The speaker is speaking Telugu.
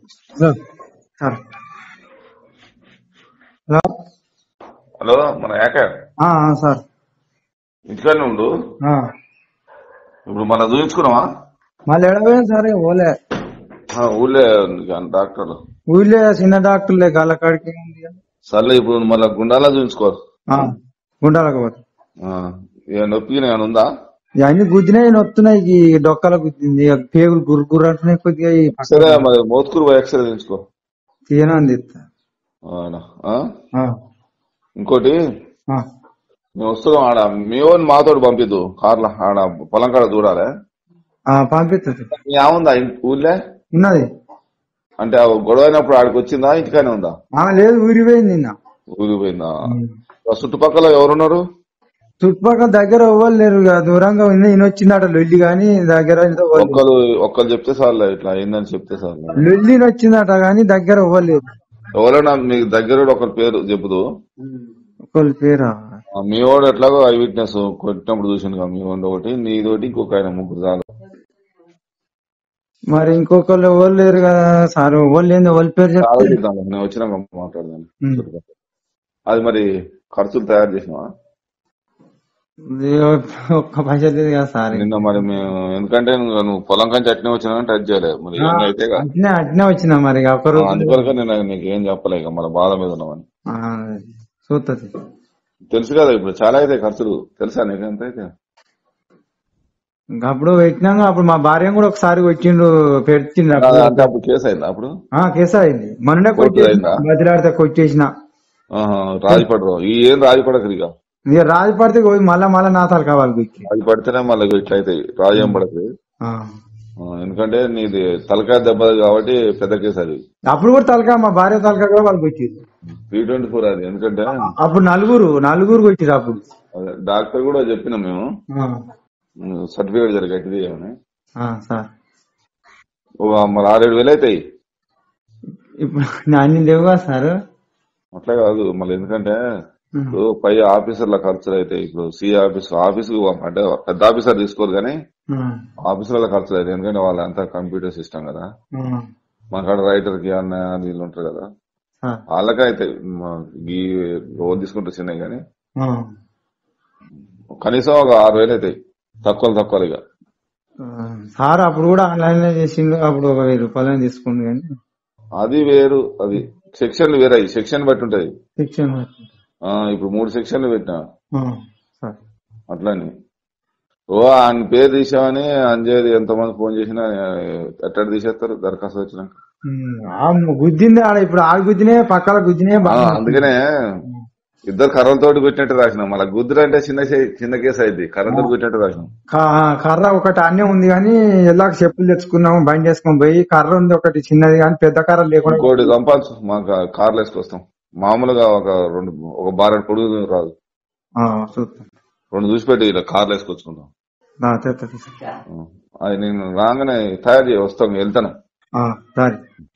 సార్ సార్ హలో హలో మన ఏక ఆ, ఆ, సార్ ఇంట్లోనే ఉండు ఆ. ఇప్పుడు మన చూపించుకున్నావా మళ్ళీ ఎడపోయాం సార్ ఇక పోలే ఆ, ఊళ్ళే ఉంది కానీ డాక్టర్లు ఊళ్ళో చిన్న డాక్టర్లే గల్లకాడికి ఉంది కదా. సర్లే ఇప్పుడు మళ్ళీ గుండాలా చూపించుకో ఆ, గుండాలకు పోతే ఆ, ఏ నొప్పి ఏమైనా ఉందా ఇవన్నీ గుద్దినాయి నొత్తున్నాయి ఈ డొక్కల గుద్దింది ఇక పేగులు గుర్రు గుర్రు అంటున్నాయి కొద్దిగా ఈ సరే మరి మోత్కూరు పోయి ఎక్స్రే తీయించుకో తీయనంది ఆడ, ఆ? ఇంకోటి ఆ, మేము వస్తున్నాం ఆడ మీ ఓన్ మాతోటి పంపిద్దు కార్ల ఆడ పొలం కాడ చూడాలి ఆ, పంపిస్తుంది మీ ఏముందా ఇంటి- ఊళ్ళే ఉన్నది అంటే ఆ గొడవ అయినప్పుడు ఆడికి వచ్చిందా ఇంటికానే ఉందా ఆ లేదు ఊరిపోయింది నిన్న ఊరికి పోయిందా ఆ చుట్టుపక్కల ఎవరున్నారు చుట్టుపక్కల దగ్గర ఎవ్వరు లేరు ఇక దూరంగా ఉంది ఈయన వచ్చిందట లొల్లి గాని దగ్గర అయితే ఎవ్వరు లేరు. ఒక్కరు ఒక్కరు చెప్తే సార్లే ఇట్లా అయిందని చెప్తే సార్లే లొల్లి వచ్చిందట గాని దగ్గర ఎవ్వరు లేరు ఎవరైనా మీకు దగ్గర ఒకరి పేరు చెబుతూ ఒకళ్ళ పేరా ఆ, మీ వాడు ఎట్లాగో ఐ విట్నెస్ కొట్టినప్పుడు చూసిండు కదా మీ వాడు ఒకటి నీతోటి ఇంకొక ఆయన ముగ్గురు చాలు మరి ఇంకొకళ్ళు ఎవరు లేరు కదా సార్ ఎవరు లేని ఎవరి పేరు చెప్తే ఆలోచిద్దాం నేను వచ్చినాక మాట్లాడదాను ఉమ్. అది మరి ఖర్చులు తయారు చేసినావా ఇది ఒక్క పైసా లేదు కదా సార్ నిన్న మరి మేము ఎందుకంటే నువ్వు నువ్వు పొలం కంచి అట్నే వచ్చినా టచ్ చేయలేదు మరి ఏం అయితే కదా. అట్నే అట్నే వచ్చిన మరి ఇక ఒక ఆ, రోజు అందుకొరకే నేను నీకు ఏం చెప్పలేక మన బాధ మీద ఉన్నామని ఆ, చూస్తుంది తెలుసు కదా ఇప్పుడు చాలా అయితే ఖర్చులు తెలుసా నీకు ఎంత అయితే ఇంకా అప్పుడు పెట్టినాక అప్పుడు మా భార్య కూడా ఒకసారి వచ్చిండు పెట్టిండు ఆ, అప్పుడు. అంటే అప్పుడు కేసు అయిందా అప్పుడు ఆ కేసు అయింది మొన్ననే కోర్టు కొట్టేసిన అయిందా? బదిలాడితే కొట్టేసిన ఆహా, రాజపడరు ఈ ఏం రాజపడకరు ఇక ఇక రాజు పడితే పోయి మళ్ళా మళ్ళా నా తల కావాలి గుక్కి అది పడితేనే మళ్ళీ ఇట్లా అవుతాయి రాజు ఏం పడదు ఆ. ఆ, ఎందుకంటే నీది తలకాయ దెబ్బ కాబట్టి పెద్ద కేసు అది అప్పుడు కూడా తలకా మా భార్య తలకా కూడా వాళ్ళు కొట్టిరు త్రీ ట్వంటీ ఫోర్ అది ఎందుకంటే అప్పుడు నలుగురు నలుగురు కొట్టిరు అప్పుడు అదే డాక్టర్ కూడా చెప్పిన మేము ఆ. సర్టిఫికేట్ జరిగేది అని ఆ, సార్ ఓ, మరి ఆరేడు వేలు అవుతాయి ఇప్పుడు అన్ని లేవుగా సార్ అట్లా కాదు మళ్ళీ ఎందుకంటే ఇప్పుడు పై ఆఫీసర్ల ఖర్చులు అయితే ఇప్పుడు సి ఆఫీస్ ఆఫీస్ అంటే పెద్ద ఆఫీసర్ తీసుకోరు కానీ ఆఫీసర్ల ఖర్చులు అయితే ఎందుకంటే వాళ్ళంతా కంప్యూటర్ సిస్టమ్ కదా మన కాడ రైటర్ కి అన్న వీళ్ళు ఉంటారు కదా వాళ్ళకే అయితే ఈ రోజు తీసుకుంటే చిన్నవి కానీ కనీసం ఒక ఆరు వేలు అవుతాయి తక్కువ తక్కువ ఇక సార్ అప్పుడు కూడా ఆన్లైన్ లో చేసిండు అప్పుడు ఒక వెయ్యి రూపాయలు తీసుకుండు కానీ అది వేరు అది సెక్షన్లు వేరాయి సెక్షన్ బట్టి ఉంటది శిక్షణ ఆ, ఇప్పుడు మూడు సెక్షన్లు పెట్టినా సార్ అట్లని ఓ ఆయన పేరు తీసామని అంజేది ఎంతమంది ఫోన్ చేసినా ఎట్టడి తీసేస్తారు దరఖాస్తు వచ్చినాక ఉమ్, ఆ గుద్దింది ఆడ ఇప్పుడు ఆడ గుద్దినే పక్కల గుద్దినే ఆ, బాగా అందుకనే ఇద్దరు కర్రలతోటి కొట్టినట్టు రాసినాం మళ్ళీ గుద్దురు అంటే చిన్న చే- చిన్న కేసు అయింది కర్రలతో కొట్టినట్టు రాసినాం క- కర్ర ఒకటి అన్నే ఉంది కానీ ఎల్లాక చెప్పులు తెచ్చుకున్నాము బండి వేసుకొని పోయి కర్ర ఉంది ఒకటి చిన్నది కానీ పెద్ద కర్ర లేకుండా ఇంకోటి కంపల్స్ మాకు కార్లు వేసుకొస్తాం మామూలుగా ఒక రెండు ఒక బారెడు పొడుగు రాదు ఆ, చూస్తాం రెండు చూసి పెట్టి ఇలా కార్లు వేసుకొచ్చుకుంటాం ఆ, తెస్తా, తెస్తా. ఆ, అది నేను రాగానే తయారు చేయి వస్తాం వెళ్తాను ఆ, సరే